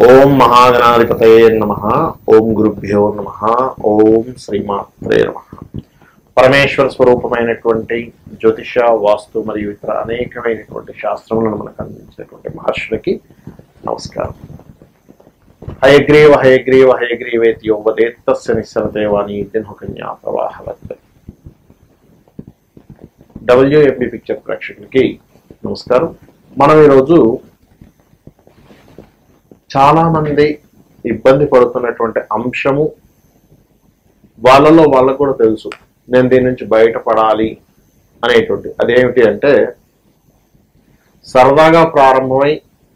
ఓం మహాగణాధిపతయే నమ ఓం గురుభ్యో నమ ఓం శ్రీమాత్రే నమ పరమేశ్వర స్వరూపమైనటువంటి జ్యోతిష వాస్తు మరియు ఇతర అనేకమైనటువంటి శాస్త్రములను మనకు అందించినటువంటి మహర్షులకి నమస్కారం హయగ్రీవ హయగ్రీవ హయగ్రీవేతి యోవదేత్తస్య నిస్సరదేవాని దిన్హుకన్యా ప్రవాహవత్ డబ్ల్యూఎంబి పిక్చర్ ప్రేక్షకులకి నమస్కారం మనం ఈరోజు చాలా మంది ఇబ్బంది పడుతున్నటువంటి అంశము వాళ్ళలో వాళ్ళకు కూడా తెలుసు నేను దీని నుంచి బయటపడాలి అనేటువంటి అదేమిటి అంటే సరదాగా ప్రారంభమై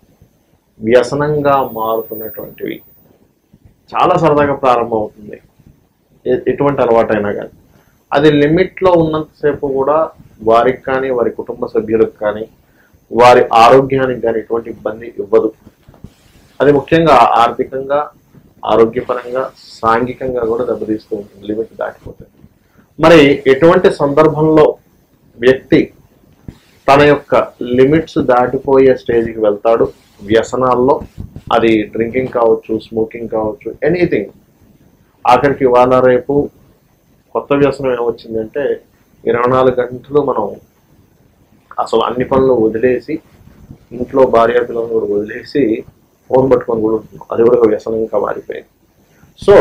వ్యసనంగా మారుతున్నటువంటివి చాలా సరదాగా ప్రారంభం అవుతుంది ఎ- ఎటువంటి అలవాటైనా కానీ అది లిమిట్లో ఉన్నంతసేపు కూడా వారికి కానీ వారి కుటుంబ సభ్యులకు కానీ వారి ఆరోగ్యానికి కానీ ఎటువంటి ఇబ్బంది ఇవ్వదు అది ముఖ్యంగా ఆర్థికంగా ఆరోగ్యపరంగా సాంఘికంగా కూడా దెబ్బతీస్తూ ఉంటుంది లిమిట్ దాటిపోతుంది మరి ఎటువంటి సందర్భంలో వ్యక్తి తన యొక్క లిమిట్స్ దాటిపోయే స్టేజ్కి వెళ్తాడు వ్యసనాల్లో అది డ్రింకింగ్ కావచ్చు స్మోకింగ్ కావచ్చు ఎనీథింగ్ ఆఖరికి ఇవాళ రేపు కొత్త వ్యసనం ఏమొచ్చిందంటే ఇరవై నాలుగు గంటలు మనం అసలు అన్ని పనులు వదిలేసి ఇంట్లో భార్య పిల్లలను కూడా వదిలేసి ఫోన్ పట్టుకొని కూడా ఉంటున్నాం అది కూడా ఒక వ్యసనంగా మారిపోయింది సో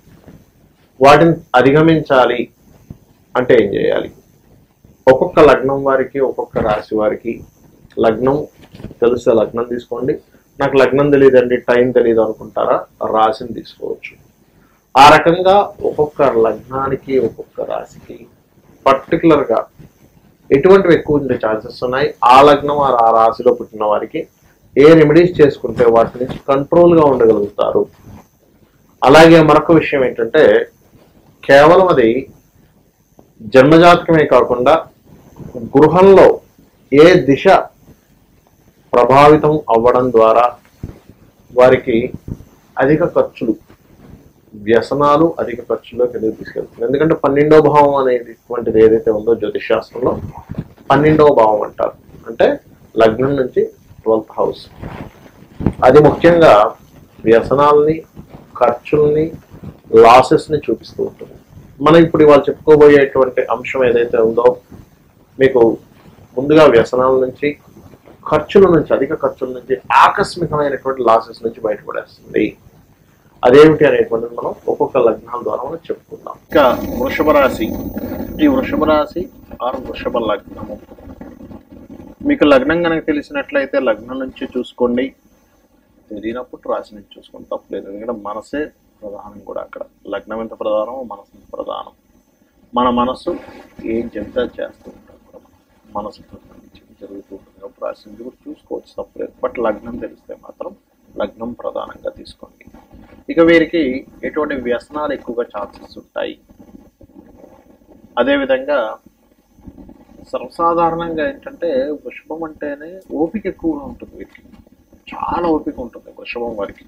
వాటిని అధిగమించాలి అంటే ఏం చేయాలి ఒక్కొక్క లగ్నం వారికి ఒక్కొక్క రాశి వారికి లగ్నం తెలిసే లగ్నం తీసుకోండి నాకు లగ్నం తెలియదండి టైం తెలియదు అనుకుంటారా రాశిని తీసుకోవచ్చు ఆ రకంగా ఒక్కొక్క లగ్నానికి ఒక్కొక్క రాశికి పర్టికులర్గా ఎటువంటివి ఎక్కువ ఉండే ఛాన్సెస్ ఉన్నాయి ఆ లగ్నం ఆ ఆ రాశిలో పుట్టిన వారికి ఏ రెమెడీస్ చేసుకుంటే వాటి నుంచి కంట్రోల్గా ఉండగలుగుతారు అలాగే మరొక విషయం ఏంటంటే కేవలం అది జన్మజాతకమే కాకుండా గృహంలో ఏ దిశ ప్రభావితం అవ్వడం ద్వారా వారికి అధిక ఖర్చులు వ్యసనాలు అధిక ఖర్చులోకి ఎందుకు తీసుకెళ్తుంది ఎందుకంటే పన్నెండో భావం అనేటువంటిది ఏదైతే ఉందో జ్యోతిష్ శాస్త్రంలో పన్నెండవ భావం అంటారు అంటే లగ్నం నుంచి ట్వెల్త్ హౌస్ అది ముఖ్యంగా వ్యసనాల్ని ఖర్చుల్ని లాసెస్ని చూపిస్తూ ఉంటుంది మనం ఇప్పుడు ఇవాళ చెప్పుకోబోయేటువంటి అంశం ఏదైతే ఉందో మీకు ముందుగా వ్యసనాల నుంచి ఖర్చుల నుంచి అధిక ఖర్చుల నుంచి ఆకస్మికమైనటువంటి లాసెస్ నుంచి బయటపడేస్తుంది అదేమిటి అనేటువంటిది మనం ఒక్కొక్క లగ్నాల ద్వారా మనం చెప్పుకుందాం ఇంకా వృషభ రాశి ఈ వృషభ రాశి ఆరు వృషభ లగ్నము మీకు లగ్నం కనుక తెలిసినట్లయితే లగ్నం నుంచి చూసుకోండి తెలియనప్పుడు రాశి నుంచి చూసుకోండి తప్పలేదు ఎందుకంటే మనసే ప్రధానం కూడా అక్కడ లగ్నం ఎంత ప్రధానమో మనసు ఎంత ప్రధానం మన మనసు ఏం చెప్తే అది చేస్తూ ఉంటాం కూడా మనం. మనసుతో సంబంధించి జరుగుతూ ఉంటుంది కాబట్టి రాశి నుంచి కూడా చూసుకోవచ్చు తప్పలేదు బట్ లగ్నం తెలిస్తే మాత్రం లగ్నం ప్రధానంగా తీసుకోండి ఇక వీరికి ఎటువంటి వ్యసనాలు ఎక్కువగా ఛాన్సెస్ ఉంటాయి అదేవిధంగా సర్వసాధారణంగా ఏంటంటే వృషభం అంటేనే ఓపిక ఎక్కువగా ఉంటుంది వీరికి చాలా ఓపిక ఉంటుంది వృషభం వారికి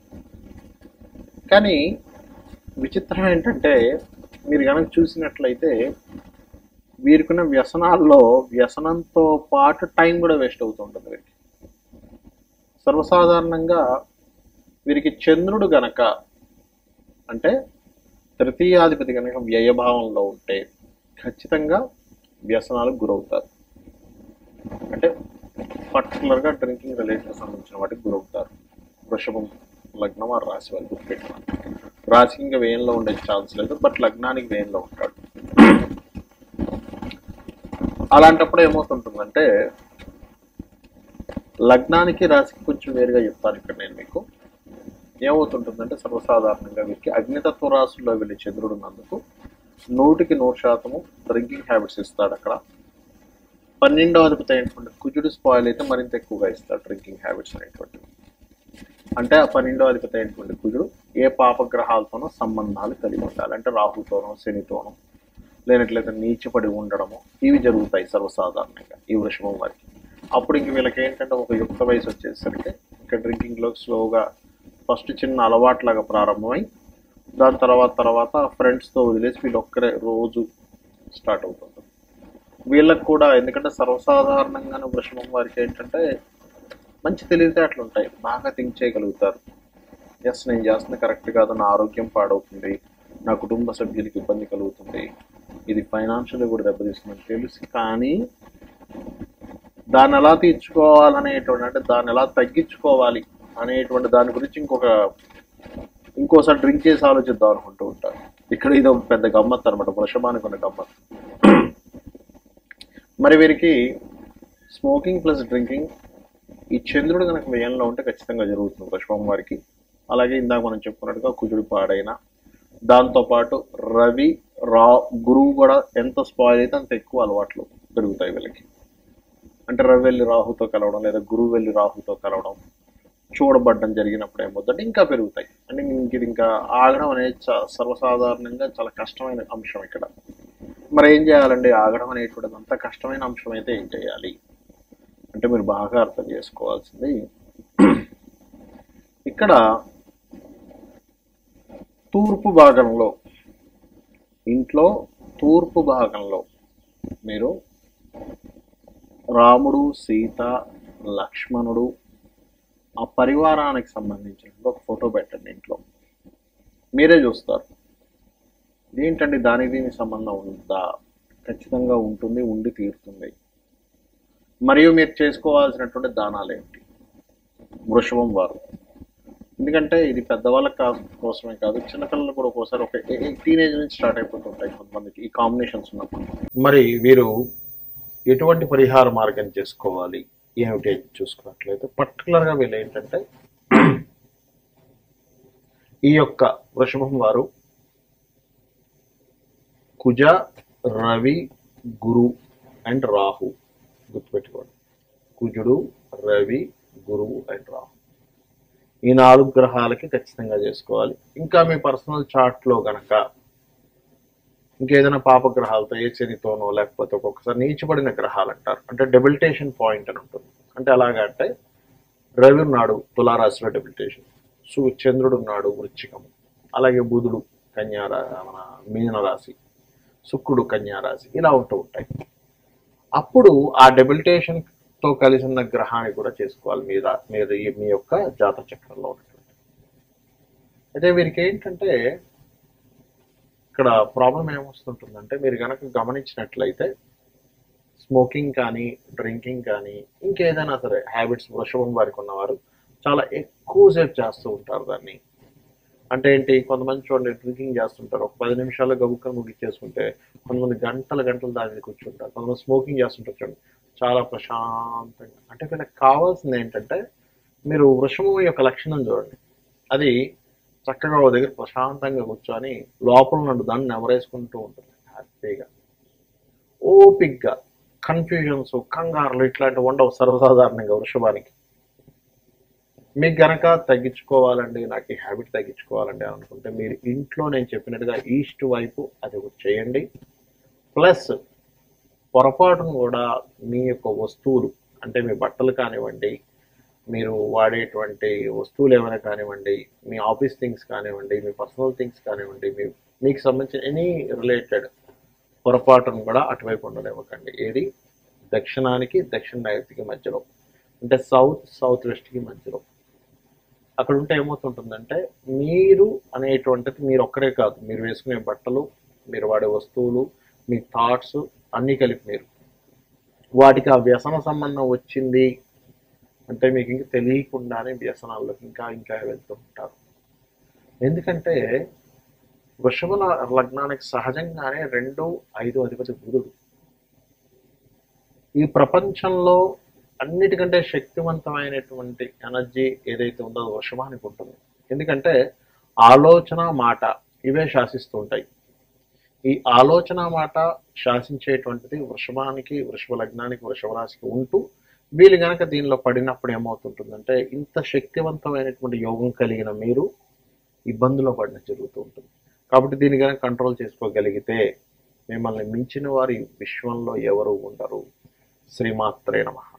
కానీ విచిత్రం ఏంటంటే మీరు కనుక చూసినట్లయితే వీరికున్న వ్యసనాల్లో వ్యసనంతో పాటు టైం కూడా వేస్ట్ అవుతుంటుంది వీరికి సర్వసాధారణంగా వీరికి చంద్రుడు గనక అంటే తృతీయాధిపతి కనుక వ్యయభావంలో ఉంటే ఖచ్చితంగా వ్యసనాలకు గురవుతారు అంటే పర్టికులర్గా డ్రింకింగ్ రిలేటెడ్ సంబంధించిన వాటికి గురవుతారు వృషభం లగ్నం ఆ రాశి వాళ్ళు గుర్తుపెట్టుకోండి రాశికి ఇంకా వేయంలో ఉండే ఛాన్స్ లేదు బట్ లగ్నానికి వేయంలో ఉంటాడు అలాంటప్పుడు ఏమవుతుంటుందంటే లగ్నానికి రాశికి కొంచెం వేరుగా చెప్తాను ఇక్కడ నేను మీకు ఏమవుతుంటుందంటే సర్వసాధారణంగా వీరికి అగ్నితత్వ రాశుల్లో వెళ్ళి చంద్రుడు ఉన్నందుకు నూటికి నూరు శాతము డ్రింకింగ్ హ్యాబిట్స్ ఇస్తాడు అక్కడ పన్నెండవ అధిపతి అయినటువంటి కుజుడు స్పాయిల్ అయితే మరింత ఎక్కువగా ఇస్తాడు డ్రింకింగ్ హ్యాబిట్స్ అనేటువంటివి అంటే ఆ పన్నెండవ అధిపతి అయినటువంటి కుజుడు ఏ పాపగ్రహాలతోనో సంబంధాలు కలిగి ఉండాలి అంటే రాహుతోనో శనితోనో లేనట్లయితే నీచపడి ఉండడము ఇవి జరుగుతాయి సర్వసాధారణంగా ఈ వృషభం వారికి అప్పుడు ఇంక వీళ్ళకి ఏంటంటే ఒక యుక్త వయసు వచ్చేసరికి ఇంకా డ్రింకింగ్లో స్లోగా ఫస్ట్ చిన్న అలవాట్లాగా ప్రారంభమై దాని తర్వాత తర్వాత ఫ్రెండ్స్తో వదిలేసి వీళ్ళు ఒక్కరే రోజు స్టార్ట్ అవుతుంది వీళ్ళకి కూడా ఎందుకంటే సర్వసాధారణంగానే వృషభం వారికి ఏంటంటే మంచి తెలివితేటలు ఉంటాయి బాగా థింక్ చేయగలుగుతారు ఎస్ నేను చేస్తుంది కరెక్ట్ కాదు నా ఆరోగ్యం పాడవుతుంది నా కుటుంబ సభ్యులకి ఇబ్బంది కలుగుతుంది ఇది ఫైనాన్షియల్ కూడా దెబ్బతీస్తుందని తెలుసు కానీ దాన్ని ఎలా తీర్చుకోవాలనేటువంటి అంటే దాన్ని ఎలా తగ్గించుకోవాలి అనేటువంటి దాని గురించి ఇంకొక ఇంకోసారి డ్రింక్ చేసి ఆలోచిద్దాం అనుకుంటూ ఉంటారు ఇక్కడ ఇది ఒక పెద్ద గమ్మత్ అనమాట వృషభానికి ఉన్న గమ్మత్ మరి వీరికి స్మోకింగ్ ప్లస్ డ్రింకింగ్ ఈ చంద్రుడు కనుక వ్యయంలో ఉంటే ఖచ్చితంగా జరుగుతుంది వృషభం వారికి అలాగే ఇందాక మనం చెప్పుకున్నట్టుగా కుజుడు పాడైన దాంతోపాటు రవి రా గురువు కూడా ఎంత స్పాయిల్ అయితే అంత ఎక్కువ అలవాట్లు పెరుగుతాయి వీళ్ళకి అంటే రవి వెళ్ళి రాహుతో కలవడం లేదా గురువు వెళ్ళి రాహుతో కలవడం చూడబడ్డం జరిగినప్పుడు ఏమవుతుందంటే ఇంకా పెరుగుతాయి అంటే ఇంక ఇది ఇంకా ఆగడం అనేది చ- సర్వసాధారణంగా చాలా కష్టమైన అంశం ఇక్కడ మరి ఏం చేయాలండి ఆగడం అనేటువంటిది అంత కష్టమైన అంశం అయితే ఏం చేయాలి అంటే మీరు బాగా అర్థం చేసుకోవాల్సింది ఇక్కడ తూర్పు భాగంలో ఇంట్లో తూర్పు భాగంలో మీరు రాముడు సీత లక్ష్మణుడు ఆ పరివారానికి సంబంధించిన ఒక ఫోటో పెట్టండి ఇంట్లో మీరే చూస్తారు ఏంటండి దానికి దీనికి సంబంధం ఉందా ఖచ్చితంగా ఉంటుంది ఉండి తీరుతుంది మరియు మీరు చేసుకోవాల్సినటువంటి దానాలు ఏంటి వృషభం వారు ఎందుకంటే ఇది పెద్దవాళ్ళకి కా- కోసమే కాదు చిన్నపిల్లలు కూడా ఒక్కోసారి ఒక టీనేజ్ నుంచి స్టార్ట్ అయిపోతుంటాయి కొంతమందికి ఈ కాంబినేషన్స్ ఉన్నప్పుడు మరి వీరు ఎటువంటి పరిహార మార్గం చేసుకోవాలి ఏమిటి చూసుకున్నట్లయితే పర్టికులర్గా వీళ్ళు ఏంటంటే ఈ యొక్క వృషభం వారు కుజ రవి గురు అండ్ రాహు గుర్తుపెట్టుకోండి కుజుడు రవి గురువు అండ్ రాహు ఈ నాలుగు గ్రహాలకి ఖచ్చితంగా చేసుకోవాలి ఇంకా మీ పర్సనల్ చార్ట్లో గనక ఇంకేదైనా పాప గ్రహాలతో ఏ శనితోనో లేకపోతే ఒక్కొక్కసారి నీచబడిన గ్రహాలు అంటారు అంటే డెబిలిటేషన్ పాయింట్ అని ఉంటుంది అంటే అలాగా అంటే రవి ఉన్నాడు తులారాశిలో డెబిలిటేషన్ సు చంద్రుడు ఉన్నాడు వృచ్చికం అలాగే బుధుడు కన్యారా మన మీనరాశి శుక్రుడు కన్యారాశి ఇలా ఉంటూ ఉంటాయి అప్పుడు ఆ డెబిలిటేషన్ తో కలిసి ఉన్న గ్రహాన్ని కూడా చేసుకోవాలి మీద మీరు ఈ- మీ యొక్క జాత చక్రంలో ఉన్నటువంటి అయితే వీరికి ఏంటంటే ఇక్కడ ప్రాబ్లం ఏమొస్తుంటుందంటే మీరు కనుక గమనించినట్లయితే స్మోకింగ్ కానీ డ్రింకింగ్ కానీ ఇంకేదైనా సరే హ్యాబిట్స్ వృషభం వారికి ఉన్నవారు చాలా ఎక్కువసేపు చేస్తూ ఉంటారు దాన్ని అంటే ఏంటి కొంతమంది చూడండి డ్రింకింగ్ చేస్తుంటారు ఒక పది నిమిషాలు గబుక్కని ముగిచ్చేసుకుంటే కొంతమంది గంటల గంటలు దాని మీద కూర్చుంటారు కొంతమంది స్మోకింగ్ చేస్తుంటారు చూడండి చాలా ప్రశాంతంగా అంటే వీళ్ళకి కావాల్సింది ఏంటంటే మీరు వృషభం యొక్క లక్షణం చూడండి అది చక్కగా ఓ దగ్గర ప్రశాంతంగా కూర్చొని లోపల నుండి దాన్ని నెవరేసుకుంటూ ఉంటుంది హ్యాపీగా ఓపిక్గా కన్ఫ్యూజన్స్ కంగారులు ఇట్లాంటివి ఉండవు సర్వసాధారణంగా వృషభానికి మీకు గనక తగ్గించుకోవాలండి నాకు ఈ హ్యాబిట్ తగ్గించుకోవాలండి అని అనుకుంటే మీరు ఇంట్లో నేను చెప్పినట్టుగా ఈస్ట్ వైపు అది ఒకటి చేయండి ప్లస్ పొరపాటును కూడా మీ యొక్క వస్తువులు అంటే మీ బట్టలు కానివ్వండి మీరు వాడేటువంటి వస్తువులు ఏమైనా కానివ్వండి మీ ఆఫీస్ థింగ్స్ కానివ్వండి మీ పర్సనల్ థింగ్స్ కానివ్వండి మీ మీకు సంబంధించిన ఎనీ రిలేటెడ్ పొరపాటును కూడా అటువైపు ఉండనివ్వకండి ఏది దక్షిణానికి దక్షిణ నైరుతికి మధ్యలో అంటే సౌత్ సౌత్ వెస్ట్కి మధ్యలో అక్కడ ఉంటే ఏమవుతుంటుందంటే మీరు అనేటువంటిది మీరు ఒక్కరే కాదు మీరు వేసుకునే బట్టలు మీరు వాడే వస్తువులు మీ థాట్స్ అన్నీ కలిపి మీరు వాటికి ఆ వ్యసన సంబంధం వచ్చింది అంటే మీకు ఇంకా తెలియకుండానే వ్యసనాల్లోకి ఇంకా ఇంకా వెళ్తూ ఉంటారు ఎందుకంటే వృషభ ల- లగ్నానికి సహజంగానే రెండు ఐదు అధిపతి బుధుడు ఈ ప్రపంచంలో అన్నిటికంటే శక్తివంతమైనటువంటి ఎనర్జీ ఏదైతే ఉందో అది వృషభానికి ఉంటుంది ఎందుకంటే ఆలోచన మాట ఇవే శాసిస్తూ ఉంటాయి ఈ ఆలోచన మాట శాసించేటువంటిది వృషభానికి వృషభ లగ్నానికి వృషభ రాశికి ఉంటూ వీళ్ళు గనక దీనిలో పడినప్పుడు ఏమవుతుంటుందంటే ఇంత శక్తివంతమైనటువంటి యోగం కలిగిన మీరు ఇబ్బందులో పడిన జరుగుతూ ఉంటుంది కాబట్టి దీన్ని కనుక కంట్రోల్ చేసుకోగలిగితే మిమ్మల్ని మించిన వారు ఈ విశ్వంలో ఎవరు ఉండరు శ్రీమాత్రే నమః